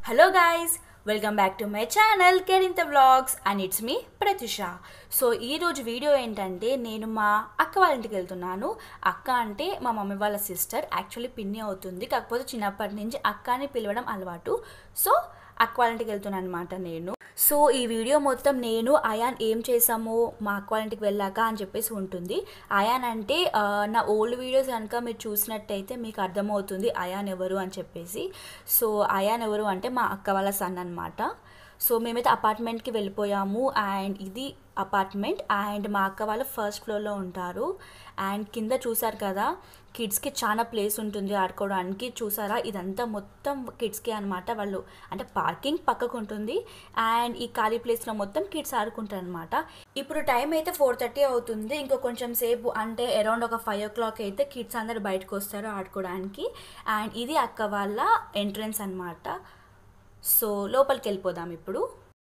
Hello guys welcome back to my channel Kerintha vlogs and it's me Pratyusha so ఈరోజు video ఏంటంటే నేను మా అక్క వాళ్ళ ఇంటికి వెళ్తున్నాను అక్క అంటే మా మమ్మీ వాళ్ళ సిస్టర్ యాక్చువల్లీ పిన్ని అవుతుంది కాకపోతే చిన్నప్పటి నుంచి అక్క అని పిలవడం అలవాటు సో అక్క వాళ్ళ ఇంటికి వెళ్తున్నాను అనమాట నేను సో ఈ వీడియో మొత్తం నేను అయాన్ ఏం చేసాము మా అక్క వాళ్ళ ఇంటికి వెళ్ళాక అని చెప్పేసి ఉంటుంది అయాన్ అంటే ఆ, నా ఓల్డ్ వీడియోస్ కనుక మీరు చూసినట్టయితే మీకు అర్థమవుతుంది అయాన్ ఎవరు అని చెప్పేసి సో అయాన్ ఎవరు అంటే మా అక్క వాళ్ళ సన్ అనమాట సో మేమైతే అపార్ట్మెంట్కి వెళ్ళిపోయాము అండ్ ఇది అపార్ట్మెంట్ అండ్ మా అక్క వాళ్ళు ఫస్ట్ ఫ్లోర్లో ఉంటారు అండ్ కింద చూసారు కదా కిడ్స్కి చాలా ప్లేస్ ఉంటుంది ఆడుకోవడానికి చూసారా ఇదంతా మొత్తం కిడ్స్కి అనమాట వాళ్ళు అంటే పార్కింగ్ పక్కకు ఉంటుంది అండ్ ఈ ఖాళీ ప్లేస్లో మొత్తం కిడ్స్ ఆడుకుంటారు అనమాట ఇప్పుడు టైం అయితే ఫోర్ థర్టీ అవుతుంది ఇంకో కొంచెం సేపు అంటే అరౌండ్ ఒక ఫైవ్ ఓ క్లాక్ అయితే కిడ్స్ అందరు బయటకు వస్తారు ఆడుకోవడానికి అండ్ ఇది అక్క వాళ్ళ ఎంట్రన్స్ అనమాట సో లోపలికి వెళ్ళిపోదాం ఇప్పుడు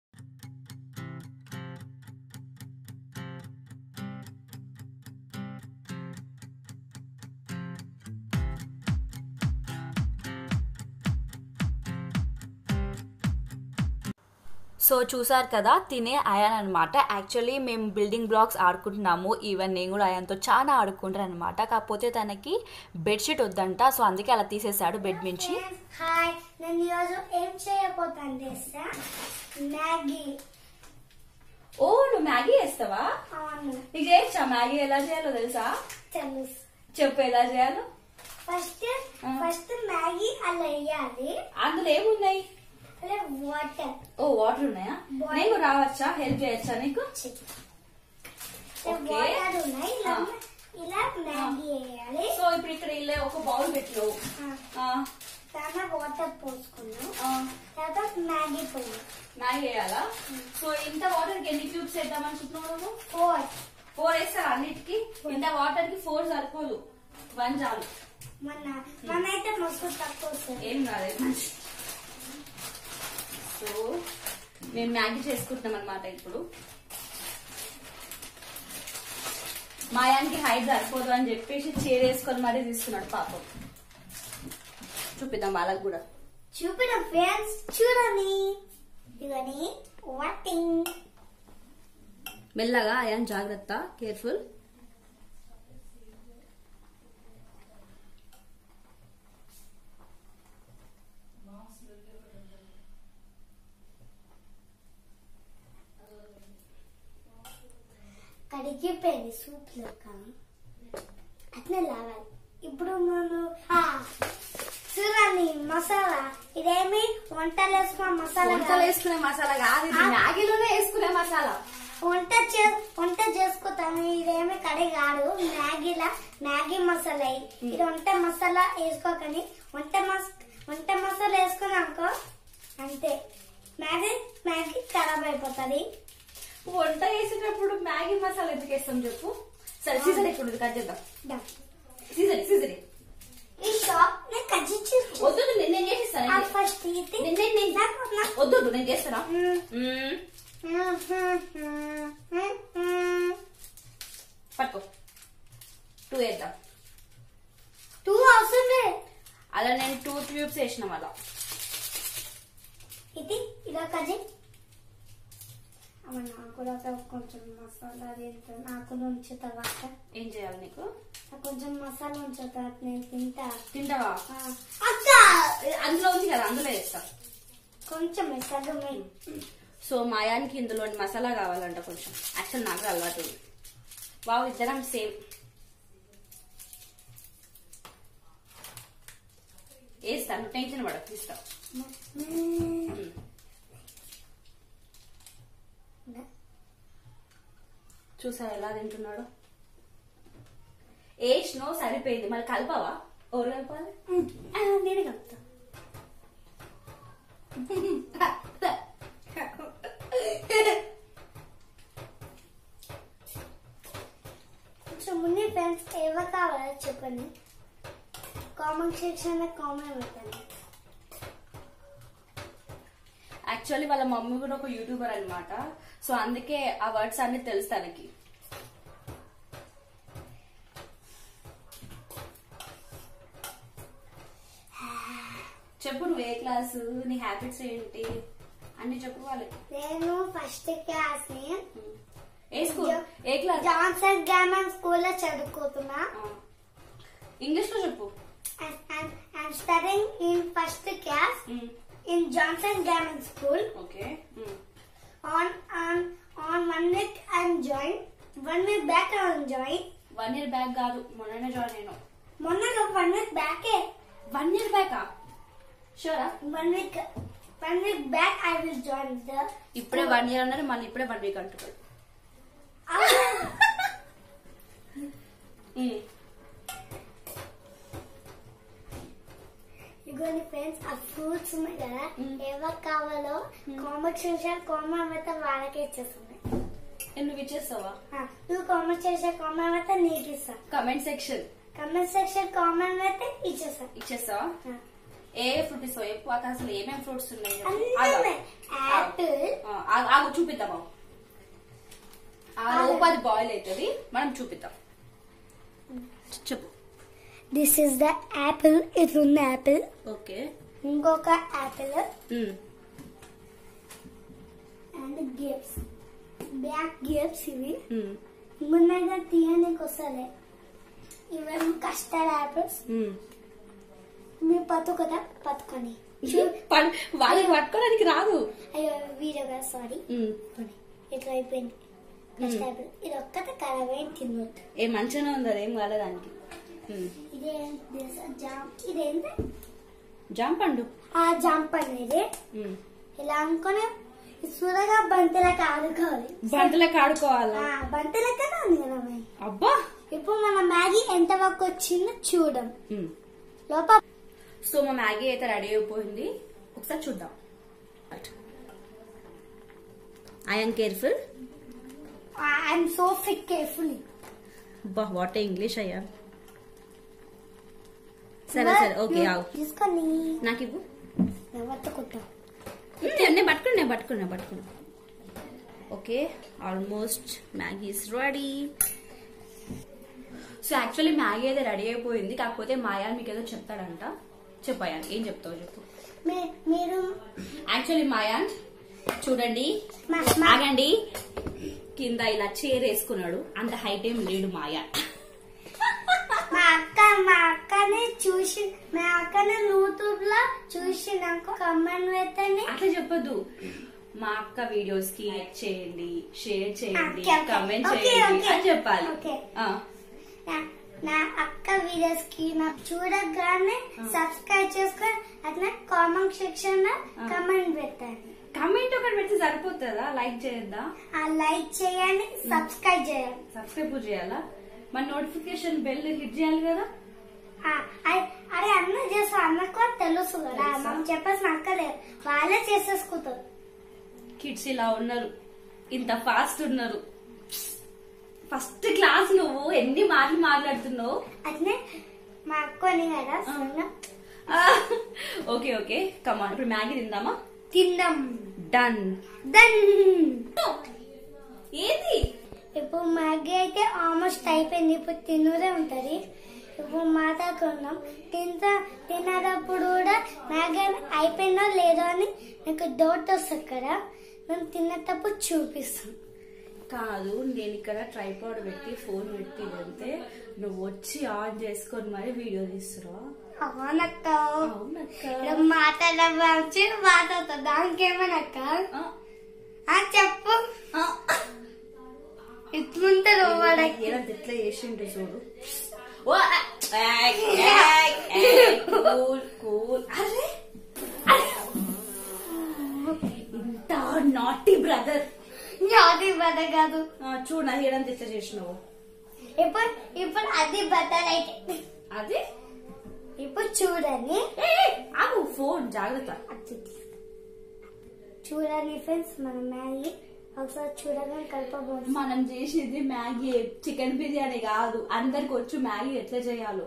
సో చూసారు కదా తినే అయాన్ అనమాట యాక్చువల్లీ మేము బిల్డింగ్ బ్లాక్స్ ఆడుకుంటున్నాము ఈవెన్ నేను కూడా అయాన్తో చాలా ఆడుకుంటాను అనమాట కాకపోతే తనకి బెడ్షీట్ వద్దంట సో అందుకే అలా తీసేసాడు బెడ్ నుంచి హాయ్ నేను ఈరోజు ఏం చేయబోతాను తెలుసా మ్యాగీ ఓ నువ్వు మ్యాగీ వేస్తావా అవును నీకు చేయొచ్చా మ్యాగీ ఎలా చేయాలో తెలుసా తెలుసు చెప్పు ఎలా చేయాలో ఫస్ట్ ఫస్ట్ మ్యాగీ అలా వేయాలి అందులో ఏమున్నాయి అలా వాటర్ ఓ వాటర్ ఉన్నాయా Water. నేను రావచ్చా హెల్ప్ చేయొచ్చా నీకు Okay. వాటర్ ఉన్నాయి ఇలా ఆ. ఇలా మ్యాగీ వేయాలి సో ఇప్పుడు ఇక్కడ ఇలా ఒక బౌల్ పెట్టు ఆ, తర్వాత వాటర్ పోసుకున్నాం తర్వాత మ్యాగీ పోయి మ్యాగీ వేయాలా సో ఇంత వాటర్ కి ఎన్ని క్యూబ్స్ వేద్దాం అనుకుంటున్నావు నువ్వు ఫోర్ ఫోర్ వేస్తారు అన్నిటికి ఇంత వాటర్ కి ఫోర్ సరిపోదు వన్ చాలు మన మనైతే మస్తు తక్కువ వస్తుంది ఏం కాలేదు మంచి సో మేము మ్యాగీ చేసుకుంటున్నాం అనమాట ఇప్పుడు మాయానికి హైట్ సరిపోదు అని చెప్పేసి చీర వేసుకొని మరీ తీసుకున్నాడు పాపం చూపిద్దాం వాళ్ళకి కూడా చూపిన ఫ్రెండ్స్ చూడండి ఇవన్నీ వాటింగ్ మెల్లగా అయాన్ జాగ్రత్త కేర్ఫుల్ కడిగిపోయింది సూప్ లెక్క అట్లా లావాలి ఇప్పుడు మనం ఆ, చూడండి మసాలా ఇదేమి వంటలు వేసుకున్న మసాలా వంటలు కాదు. వేసుకునే మసాలా కాదు ఇది మ్యాగీలోనే వేసుకునే మసాలా వంట చే వంట చేసుకుంటాను ఇదేమి కడి కాదు మ్యాగీలా మ్యాగీ మసాలా ఇది. ఇది వంట మసాలా వేసుకోకని వంట మస్ వంట మసాలా వేసుకున్నానుకో అంతే మ్యాగీ మ్యాగీ ఖరాబ్ అయిపోతుంది వంట చేసేటప్పుడు మ్యాగీ మసాలా ఎందుకు వేస్తాం చెప్పు సరే సీజర్ ఇప్పుడు కట్ చేద్దాం Done. సీజర్ సీజర్ ఈ షాప్ నేను కజిచ్చి వద్దు నేను నేను చేసిస్తాను ఫస్ట్ ఇది నేను నేను నేను నాకు నాకు వద్దు వద్దు, నేను చేస్తానా మ్మ్. మ్మ్. పట్టుకో టూ వేద్దాం టూ అవసరం అలా నేను టూ ట్యూబ్స్ వేసినాం అలా ఇది ఇలా కజి అమ్మ నాకు కూడా ఒక కొంచెం మసాలా తింటా నాకు ఉంచు తర్వాత ఏం చేయాలి నీకు నాకు కొంచెం మసాలా ఉంచు తర్వాత నేను తింటా తింటావా ఆ, అక్క అందులో ఉంది కదా అందులో వేస్తా కొంచెం సగమే సో మాయానికి ఇందులో మసాలా కావాలంట కొంచెం యాక్చువల్ నాకు అలవాటు ఉంది వావ్ ఇద్దరం సేమ్ వేస్తాను టెన్షన్ పడకు తీస్తా చూసారా ఎలా తింటున్నాడు వేసినో సరిపోయింది మరి కలపవా ఎవరు కలపాలి ఆ, నేను కలుపుతా కొంచెం ముందే ఫ్రెండ్స్ ఎవరు కావాలో చెప్పండి కామెంట్ సెక్షన్ లో కామెంట్ పెట్టండి యాక్చువల్లీ వాళ్ళ మమ్మీ కూడా ఒక యూట్యూబర్ అన్నమాట సో అందుకే ఆ వర్డ్స్ అన్ని తెలుసు తనకి చెప్పు నువ్వు ఏ క్లాస్ క్లాస్ నీ హ్యాబిట్స్ ఏంటి అన్ని చెప్పు వాళ్ళకి నేను ఫస్ట్ క్లాస్ ని ఏ స్కూల్ ఏ క్లాస్ జాన్సన్ గ్రామర్ స్కూల్ లో చదువుకుంటున్నా ఇంగ్లీష్ లో చెప్పు I'm studying in first class in Johnson grammar school okay on on on one week I'm joined. One week back I'm joined. One year back కాదు మొన్ననే join అయినా మొన్న one week బ్యాకే one year బ్యాకా షూరా one week one week back I will join the ఇప్పుడే one year అన్నారు మళ్ళీ ఇప్పుడే వన్ వీక్ అంటున్నాడు ఇగోని ఫ్రెండ్స్ ఆ ఫ్రూట్స్ ఉన్నాయి కదా Mm. ఎవరు కావాలో కామెంట్ చేసా కామెంట్ అయితే వాళ్ళకే ఇచ్చేస్తుంది నువ్వు ఇచ్చేస్తావా నువ్వు కామెంట్ చేసే కామెంట్ అయితే నీకు ఇస్తా comment section comment section comment అయితే ఇచ్చేస్తా ఇచ్చేస్తావా ఆ. ఏ ఫ్రూట్ ఇస్తావు చెప్పు అక్కడ అసలు ఏమేమి ఫ్రూట్స్ ఉన్నాయి చెప్పు. అన్నీ ఆగు. ఉన్నాయి. యాపిల్ ఆ, ఆగు, ఆగు చూపిద్దాము ఆ లోపు అది బాయిల్ అవుతుంది మనం చూపిద్దాం చెప్పు దిస్ ఇస్ ద యాపిల్ ఇది ఉన్న యాపిల్ ఓకే ఇంకొక apple and grapes back grapes ఇవి ముందుగా తీయడానికి వస్తలే ఇవేమో కస్టర్డ్ యాపిల్స్ మీ పతుకుదా పతుకొని వాళ్ళకి పట్టుకోవడానికి రాదు అయ్యో వీడియో కదా సారీ ఇట్లా అయిపోయింది కస్టర్డ్ యాపిల్ ఇది ఒక్కటే ఖరాబ్ అయింది తినవద్దు ఏ మంచిగానే ఉంది అది ఏం కాలేదానికి ఇదే జామ్ ఇదేంటి జామ్ పండు ఆ జంప్ అనేది ఉమ్. ఇలా అనుకుని చూడగా బంతిలకి ఆడుకోవాలి బంతులకు ఆడుకోవాలా ఆ, బంతిలకనే ఉంది కదా మరి. అబ్బా ఇప్పుడు మన మ్యాగీ ఎంత వరకు వచ్చిందో చూడం ఉమ్. లోపల సో మా మ్యాగీ అయితే రెడీ అయిపోయింది ఒకసారి చూద్దాం I'm careful I'm so fit carefully బా వాట్ ఇంగ్లీష్ అయ్యా సరే సరే ఓకే ఆవు తీసుకొని నాకు ఇవ్వు నవ్వట్టుకుంటా ఉమ్, నేను- నేను పట్టుకున్నా నేను పట్టుకున్నా నేను పట్టుకున్నా okay almost Maggi is ready so actually Maggi అయితే రెడీ అయిపోయింది కాకపోతే మాయా మీకు ఏదో చెప్తాడంట చెప్పాయా ఏం చెప్తావు చెప్పు మీ- మీరు యాక్చువల్లీ మాయాన్ చూడండి మా- మా- ఆగండి కింద ఇలా చైర్ వేసుకున్నాడు అంత హైట్ ఏం లేడు మాయా మా అక్క మా అక్కని చూసి మా అక్కని యూట్యూబ్ లో చూసినాక కమెంట్ పెట్టండి అట్లా చెప్పొద్దు మా అక్క వీడియోస్ కి లైక్ చేయండి షేర్ చేయండి Okay, okay. కమెంట్ Okay, చేయండి okay. అని చెప్పాలి Okay. ఆ, నా- నా అక్క వీడియోస్ కి నాకు చూడగానే సబ్స్క్రైబ్ చేసుకొని అట్లా కామెంట్ సెక్షన్ లో ఆ. కమెంట్ పెట్టండి కమెంట్ ఒకటి పెడితే సరిపోతుందా లైక్ చేయొద్దా ఆ లైక్ చేయండి సబ్స్క్రైబ్ చేయండి సబ్స్క్రైబ్ చేయాలా మన నోటిఫికేషన్ బెల్ హిట్ చేయాలి కదా ఆ, అయ్- అరే అన్న చేస్తా అన్నకు కూడా తెలుసు కదా తెలుసా? మనం చెప్పాల్సిన అక్కలేదు వాళ్ళే చేసేసుకుంటారు కిడ్స్ ఇలా ఉన్నారు ఇంత ఫాస్ట్ ఉన్నారు ఫస్ట్ క్లాస్ నువ్వు ఎన్ని మాటలు మాట్లాడుతున్నావు అట్నే మా అక్కని కదా ఆ. సన్న ఓకే ఓకే కమాన్ ఇప్పుడు మ్యాగీ తిందామా తిందాం డన్ దన్ ఏది ఇప్పుడు మ్యాగీ అయితే ఆల్మోస్ట్ అయిపోయింది ఇప్పుడు తిన్నదే ఉంటది ఇప్పుడు మాట్లాడుకున్నాం తింటా తినేటప్పుడు కూడా మ్యాగీ అయిపోయిందో లేదో అని నాకు డౌట్ వస్తుంది కదా మేము తినేటప్పుడు చూపిస్తాం కాదు నేను ఇక్కడ ట్రైపాడ్ పెట్టి ఫోన్ పెట్టి వెళ్తే నువ్వు వచ్చి ఆన్ చేసుకొని మరి వీడియో తీస్తున్నావా అవునక్క అవునక్క ఇక్కడ మాట్లాడవచ్చు మాట్లాడతా దానికి ఏమనక్క ఆ, ఆ చెప్పు ఆ. ఇట్లుంటది వాడకి ఏదంత ఎట్లా చేసిండు చూడు ఓ, ఏయ్, ఏయ్, ఏయ్, కూల్ కూల్ అరే అరే. ఇంత నాటి బ్రదర్ అది బద కాదు చూడు నా ఏడంత ఎట్లా చేసినావు ఇప్పుడు ఇప్పుడు అది బద్దలు అయితే అదే ఇప్పుడు చూడండి ఏయ్, ఏయ్, ఆగు ఫోన్ జాగ్రత్త అది చూడండి ఫ్రెండ్స్ మన మ్యాగీ ఒకసారి చూడగానే కలపబోదు మనం చేసేది మ్యాగీ చికెన్ బిర్యానీ కాదు అందరికి వచ్చు మ్యాగీ ఎట్లా చేయాలో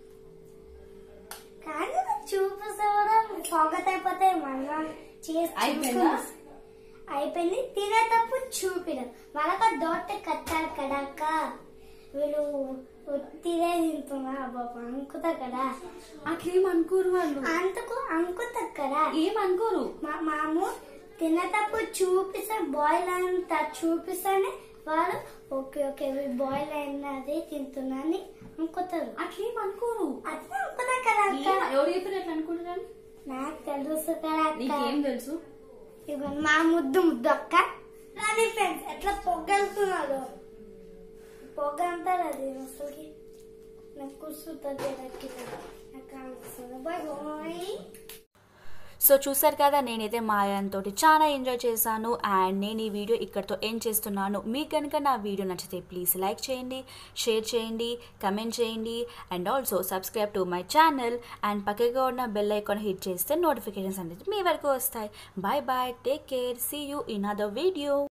కానీ చూపిస్తే కూడా స్వాగత అయిపోతే మనం చేసి అయిపోయిందా? చూసుకున్నాం. అయిపోయింది తినేటప్పుడు చూపిడం వాళ్ళక దోట కట్టాలి కడాక వీళ్ళు ఉత్తిదే తింటున్నా బాబా అంకుతా కదా అట్లేం అనుకోరు వాళ్ళు అంతకు అంకుతా కదా ఏం అనుకోరు మా మాము తినేటప్పుడు చూపిస్తే బాయిల్ అంత చూపిస్తేనే వాళ్ళు ఓకే ఓకే బాయిల్ అయినది తింటున్నాని అనుకుంటారు అట్లేం అనుకోరు అట్లా అనుకున్నా కదా అక్క ఏం- ఎవరు చెప్పారు అట్లా అనుకుంటున్నాను నాకు తెలుసు కదా అక్క నీకేం తెలుసు ఇగో మా ముద్దు ముద్దు అక్క అది ఫ్రెండ్స్ ఎట్లా పొగ్గలుతున్నారు పొగ అంటారు అది అసలుకి నాకు కూర్చుంటుంది నాకు కానిస్తుంది బాయ్ బాయ్ సో చూసారు కదా నేనైతే మాయంతో చాలా ఎంజాయ్ చేశాను అండ్ నేను ఈ వీడియో ఇక్కడితో ఎండ్ చేస్తున్నాను మీకు కనుక నా వీడియో నచ్చితే ప్లీజ్ లైక్ చేయండి షేర్ చేయండి కమెంట్ చేయండి and also subscribe to my channel and పక్కగా ఉన్న బెల్ ఐకాన్ హిట్ చేస్తే నోటిఫికేషన్స్ అనేది మీ వరకు వస్తాయి bye bye take care see you in other video